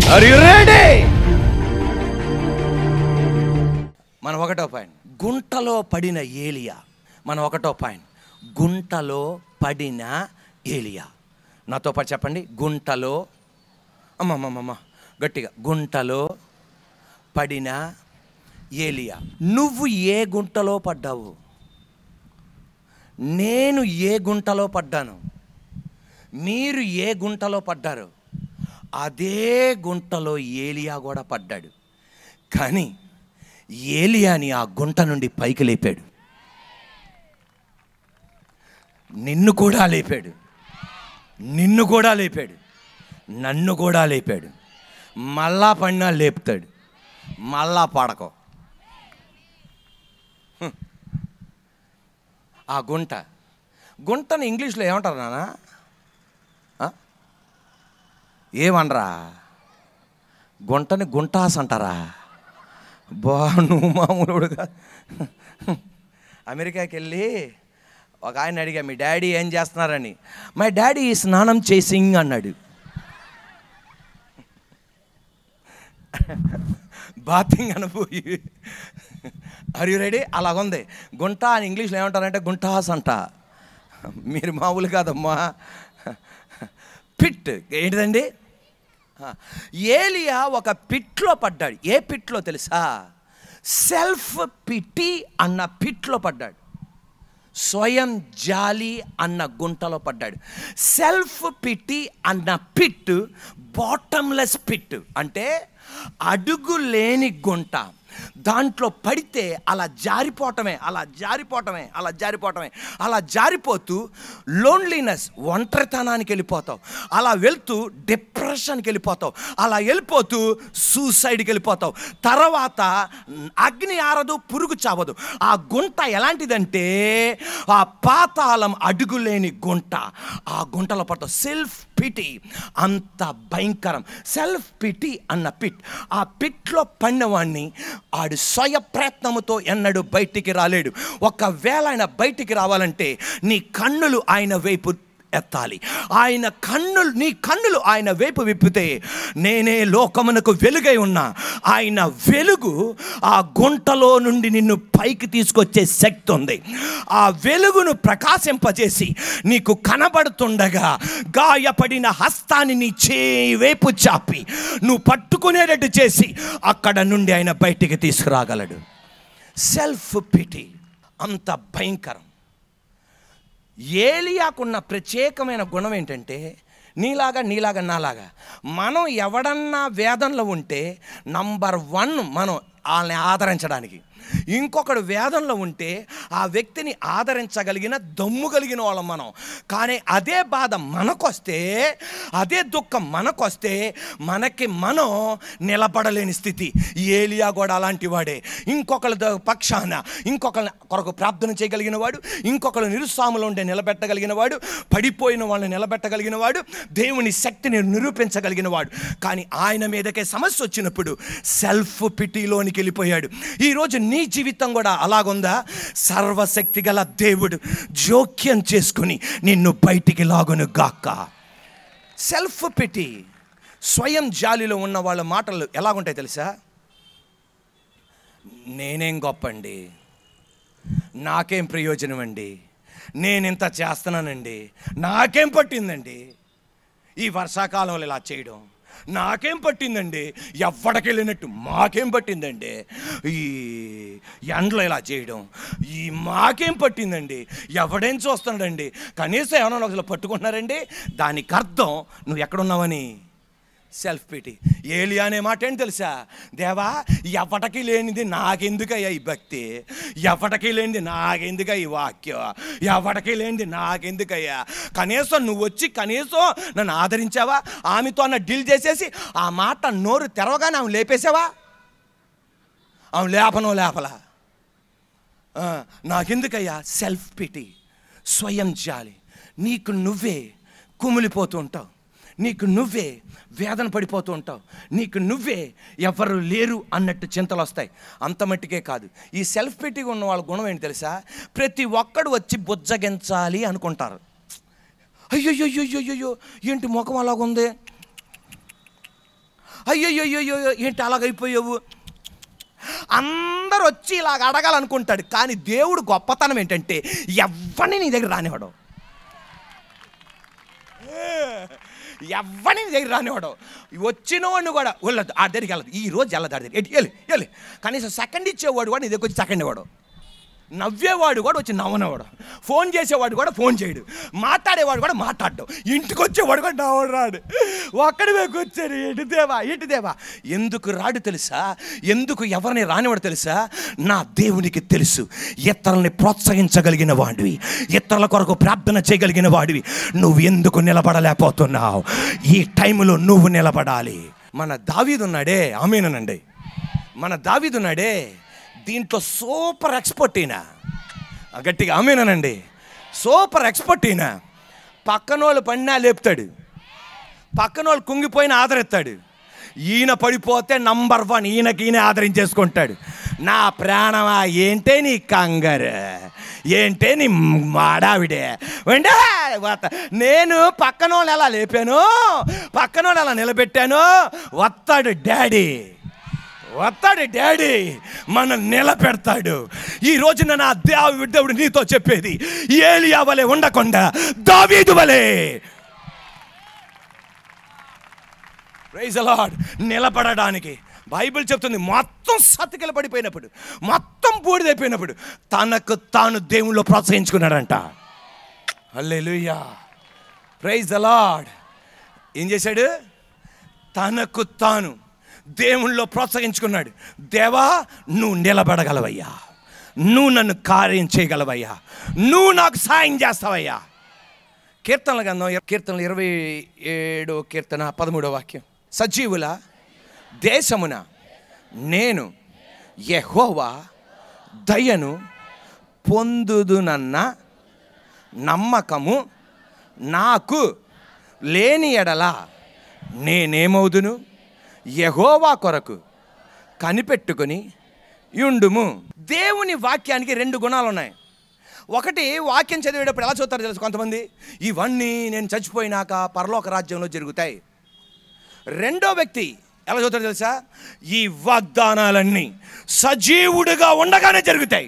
Are you ready మన ఒకటో point గుంటలో పడిన ఏలియా మన ఒకటో పాయింట్ గుంటలో పడిన ఏలియా నాతో పాటు చెప్పండి గుంటలో అమ్మమ్మమ్మమ్మ గట్టిగా గుంటలో పడిన ఏలియా నువ్వు ఏ గుంటలో పడ్డావు నేను ఏ గుంటలో పడ్డాను మీరు ఏ గుంటలో పడ్డారు అదే గుంటలో ఏలియా కూడా పడ్డాడు కానీ ఏలియాని ఆ గుంట నుండి పైకి లేపాడు నిన్ను కూడా లేపాడు నిన్ను కూడా లేపాడు నన్ను కూడా లేపాడు మళ్ళా పడినా లేపుతాడు మళ్ళా పడకో హ్మ్. ఆ గుంట గుంటని ఇంగ్లీష్లో ఏమంటారు నాన్న ఆ? ఏమనరా గుంటని గుంటాస్ అంటారా బా నువ్వు మామూలుడుగా అమెరికాకి వెళ్ళి ఒక ఆయన అడిగా మీ డాడీ ఏం చేస్తున్నారని మై డాడీ స్నానం చేసింగ్ అన్నాడు బాతింగ్ అనపోయి ఆర్ యు రెడీ అలాగుంది గుంట అని ఇంగ్లీష్లో ఏమంటారంటే గుంటాస్ అంట మీరు మామూలు కాదమ్మా పిట్ ఏంటిదండి ఆ, ఏలియా ఒక పిట్లో పడ్డాడు ఏ పిట్లో తెలుసా సెల్ఫ్ పిటి అన్న పిట్లో పడ్డాడు స్వయం జాలి అన్న గుంటలో పడ్డాడు సెల్ఫ్ పిటి అన్న పిట్ బాటమ్లెస్ పిట్ అంటే అడుగు లేని గుంట దాంట్లో పడితే అలా జారిపోవటమే అలా జారిపోవటమే అలా జారిపోవటమే అలా జారిపోతూ లోన్లీనెస్ ఒంటరితనానికి వెళ్ళిపోతావు అలా వెళ్తూ డిప్రెషన్కి వెళ్ళిపోతావు అలా వెళ్ళిపోతూ సూసైడ్కి వెళ్ళిపోతావు తర్వాత అగ్ని ఆరదు పురుగు చావదు ఆ గుంట ఎలాంటిదంటే ఆ పాతాళం అడుగులేని గుంట ఆ గుంటలో పడతావు సెల్ఫ్ పిటి అంత భయంకరం సెల్ఫ్ పిటి అన్న పిట్ ఆ పిట్లో పడినవాడిని ఆడు స్వయ ప్రయత్నముతో ఎన్నడూ బయటికి రాలేడు ఒకవేళ ఆయన బయటికి రావాలంటే నీ కన్నులు ఆయన వైపు ఎత్తాలి ఆయన కన్నులు నీ కన్నులు ఆయన వైపు విప్పితే నేనే లోకమునకు వెలుగై ఉన్నా ఆయన వెలుగు ఆ గుంటలో నుండి నిన్ను పైకి తీసుకొచ్చే శక్తి ఉంది ఆ వెలుగును ప్రకాశింపజేసి నీకు కనబడుతుండగా గాయపడిన హస్తాన్ని నీ చేయి వైపు చాపి నువ్వు పట్టుకునేటట్టు చేసి అక్కడ నుండి ఆయన బయటికి తీసుకురాగలడు సెల్ఫ్ పిటి అంత భయంకరం ఏలియాకున్న ప్రత్యేకమైన గుణం ఏంటంటే నీలాగా నీలాగా నాలాగా మనం ఎవడన్నా వేదనలో ఉంటే నంబర్ వన్ మనం వాళ్ళని ఆదరించడానికి ఇంకొకడు వేదంలో ఉంటే ఆ వ్యక్తిని ఆదరించగలిగిన దమ్ము కలిగిన వాళ్ళం మనం కానీ అదే బాధ మనకొస్తే అదే దుఃఖం మనకొస్తే మనకి మనం నిలబడలేని స్థితి ఏలియా కూడా అలాంటి వాడే ఇంకొకరి ద- పక్షాన ఇంకొకరిని కొరకు ప్రార్థన చేయగలిగిన వాడు ఇంకొకరు నిరుత్సాహంలో ఉండే నిలబెట్టగలిగిన వాడు పడిపోయిన వాళ్ళని నిలబెట్టగలిగిన వాడు దేవుని శక్తిని నిరూపించగలిగిన వాడు కానీ ఆయన మీదకే సమస్య వచ్చినప్పుడు సెల్ఫ్ పిటిలోనికి వెళ్ళిపోయాడు ఈరోజు నీ జీవితం కూడా అలాగుందా సర్వశక్తి గల దేవుడు జోక్యం చేసుకుని నిన్ను బయటికి లాగును గాక సెల్ఫ్ పిటి స్వయం జాలిలో ఉన్న వాళ్ళ మాటలు ఎలాగుంటాయి తెలుసా నేనేం గొప్పండి నాకేం ప్రయోజనం అండి నేను ఇంత చేస్తున్నానండి నాకేం పట్టిందండి ఈ వర్షాకాలంలో ఇలా చేయడం నాకేం పట్టిందండి ఎవ్వడికి వెళ్ళినట్టు మాకేం పట్టిందండి ఈ ఎండలో ఇలా చేయడం ఈ మాకేం పట్టిందండి ఎవడేం చూస్తున్నాడండి కనీసం ఏమైనా ఒకసారి పట్టుకుంటున్నారండి దానికి అర్థం నువ్వు ఎక్కడున్నావని సెల్ఫ్ పిటి ఏలి అనే మాట ఏంటి తెలుసా దేవా ఎవటకి లేనిది నాకెందుకయ్యా ఈ భక్తి ఎవటకి లేనిది నాకెందుకయ్యా ఈ వాక్యం ఎవటకి లేనిది నాకెందుకయ్యా కనీసం నువ్వు వచ్చి కనీసం నన్ను ఆదరించావా ఆమెతో అన్న డీల్ చేసేసి ఆ మాట నోరు తెరవగానే ఆమె లేపేసావా ఆమె లేపనో లేపలా ఆ, నాకెందుకయ్యా సెల్ఫ్ పిటి స్వయం జాలి నీకు నువ్వే కుమిలిపోతూ ఉంటావు నీకు నువ్వే వేదన పడిపోతూ ఉంటావు నీకు నువ్వే ఎవరు లేరు అన్నట్టు చింతలు వస్తాయి అంత మట్టికే కాదు ఈ సెల్ఫ్ పిటిగా ఉన్న వాళ్ళ గుణం ఏంటి తెలుసా ప్రతి ఒక్కడు వచ్చి బుజ్జగించాలి అనుకుంటారు అయ్యో ఏంటి ముఖం అలాగుంది అయ్యయ్యో ఏంటి అలాగైపోయావు అందరు వచ్చి ఇలాగ అడగాలనుకుంటాడు కానీ దేవుడు గొప్పతనం ఏంటంటే ఎవ్వని నీ దగ్గర రానివాడు ఎవ్వని నీ దగ్గర రానివాడు వచ్చిన వాడిని కూడా వెళ్ళదు ఆ దగ్గరికి వెళ్ళదు ఈ రోజు వెళ్ళదు ఆ దగ్గర ఎటు వెళ్ళి వెళ్ళి కనీసం సెకండ్ ఇచ్చేవాడు కూడా నీ దగ్గర వచ్చి సెకండ్ ఇవ్వడు నవ్వేవాడు కూడా వచ్చి నవ్వనవాడు ఫోన్ చేసేవాడు కూడా ఫోన్ చేయడు మాట్లాడేవాడు కూడా మాట్లాడడం ఇంటికి వచ్చేవాడు కూడా నవ్వడు రాడు ఒక్కడివే కూర్చొని ఎటు దేవా ఇటు దేవా ఎందుకు రాడు తెలుసా ఎందుకు ఎవరిని రానివాడు తెలుసా నా దేవునికి తెలుసు ఇతరుల్ని ప్రోత్సహించగలిగిన వాడివి ఇతరుల కొరకు ప్రార్థన చేయగలిగిన వాడివి నువ్వు ఎందుకు నిలబడలేకపోతున్నావు ఈ టైంలో నువ్వు నిలబడాలి మన దావీదున్నాడే ఆమెనండి మన దావీదున్నాడే దీంట్లో సూపర్ ఎక్స్పర్ట్ ఈయన ఆ గట్టిగా ఆమెనండి సూపర్ ఎక్స్పర్ట్ ఈయన పక్కనోళ్ళు పడినా లేపుతాడు పక్కనోళ్ళు కుంగిపోయిన ఆదరిస్తాడు ఈయన పడిపోతే నంబర్ వన్ ఈయనకి ఈయన ఆదరించేసుకుంటాడు నా ప్రాణమా ఏంటే నీ కంగారు ఏంటే నీ మాడావిడే వెండే వత్త- నేను పక్కనోళ్ళు ఎలా లేపాను పక్కనోళ్ళు ఎలా నిలబెట్టాను వస్తాడు డాడీ వస్తాడు డాడీ మన నిలబెడతాడు ఈ రోజున నా దేవు దేవుడు నీతో చెప్పేది ఏలియా వలె ఉండకుండా దావీదు వలె ప్రైజ్ అలాడ్ నిలబడడానికి బైబిల్ చెప్తుంది మొత్తం సతికిల పడిపోయినప్పుడు మొత్తం బూడిదైపోయినప్పుడు తనకు తాను దేవుళ్ళు ప్రోత్సహించుకున్నాడంట హల్లెలూయా ప్రైజ్ అలాడ్ ఏం చేశాడు తనకు తాను దేవుళ్ళో ప్రోత్సహించుకున్నాడు దేవా నువ్వు నిలబడగలవయ్యా నువ్వు నన్ను కార్యం చేయగలవయ్యా నువ్వు నాకు సాయం చేస్తావయ్యా కీర్తనల గంధం కీర్తనలు ఇరవై ఏడో కీర్తన పదమూడో వాక్యం సజీవుల దేశమున నేను యెహోవా దయను పొందుదునన్న నమ్మకము నాకు లేని ఎడల నేనేమవుదును యెహోవా కొరకు కనిపెట్టుకొని యుండుము దేవుని వాక్యానికి రెండు గుణాలు ఉన్నాయి ఒకటి వాక్యం చదివేటప్పుడు ఎలా చూస్తారో తెలుసు కొంతమంది ఇవన్నీ నేను చచ్చిపోయినాక పరలోక రాజ్యంలో జరుగుతాయి రెండో వ్యక్తి ఎలా చూస్తారో తెలుసా ఈ వాగ్దానాలన్నీ సజీవుడిగా ఉండగానే జరుగుతాయి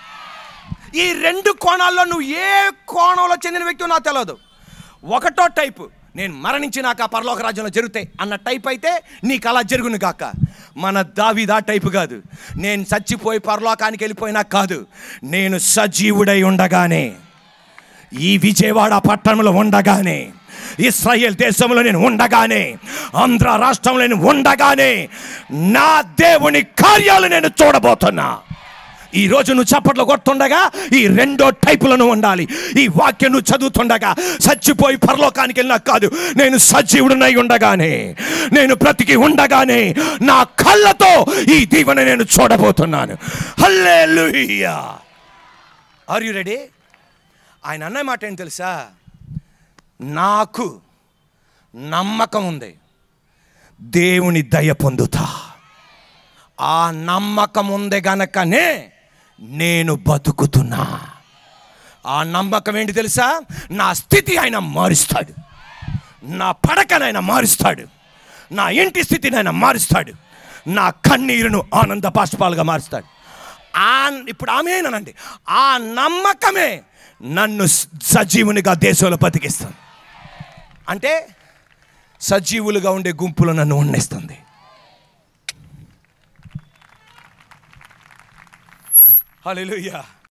ఈ రెండు కోణాల్లో నువ్వు ఏ కోణంలో చెందిన వ్యక్తి నాకు తెలియదు ఒకటో టైపు నేను మరణించినాక పరలోక రాజ్యంలో జరుగుతాయి అన్న టైప్ అయితే నీకు అలా జరుగును కాక మన దావిదా టైపు కాదు నేను చచ్చిపోయి పరలోకానికి వెళ్ళిపోయినా కాదు నేను సజీవుడై ఉండగానే ఈ విజయవాడ పట్టణంలో ఉండగానే ఇస్రాయేల్ దేశంలో నేను ఉండగానే ఆంధ్ర రాష్ట్రంలో నేను ఉండగానే నా దేవుని కార్యాలు నేను చూడబోతున్నా ఈ రోజు నువ్వు చప్పట్లు కొడుతుండగా ఈ రెండో టైపులను ఉండాలి ఈ వాక్యం నువ్వు చదువుతుండగా చచ్చిపోయి పరలోకానికి వెళ్ళినా కాదు నేను సజీవుడినై ఉండగానే నేను బ్రతికి ఉండగానే నా కళ్ళతో ఈ దీవెన నేను చూడబోతున్నాను హల్లెలూయా ఆర్ యు రెడీ ఆయన అన్న మాట ఏంటి తెలుసా నాకు నమ్మకం ఉంది దేవుని దయ పొందుతా ఆ నమ్మకం ఉంది గనకనే నేను బతుకుతున్నా ఆ నమ్మకం ఏంటి తెలుసా నా స్థితి ఆయన మారుస్తాడు నా పడకనైనా మారుస్తాడు నా ఇంటి స్థితిని ఆయన మారుస్తాడు నా కన్నీరును ఆనంద బాష్పాలుగా మారుస్తాడు ఆ ఇప్పుడు ఆమెనండి ఆ నమ్మకమే నన్ను స- సజీవునిగా దేశంలో బతికిస్తుంది అంటే సజీవులుగా ఉండే గుంపులో నన్ను ఉన్నిస్తుంది హల్లెలూయా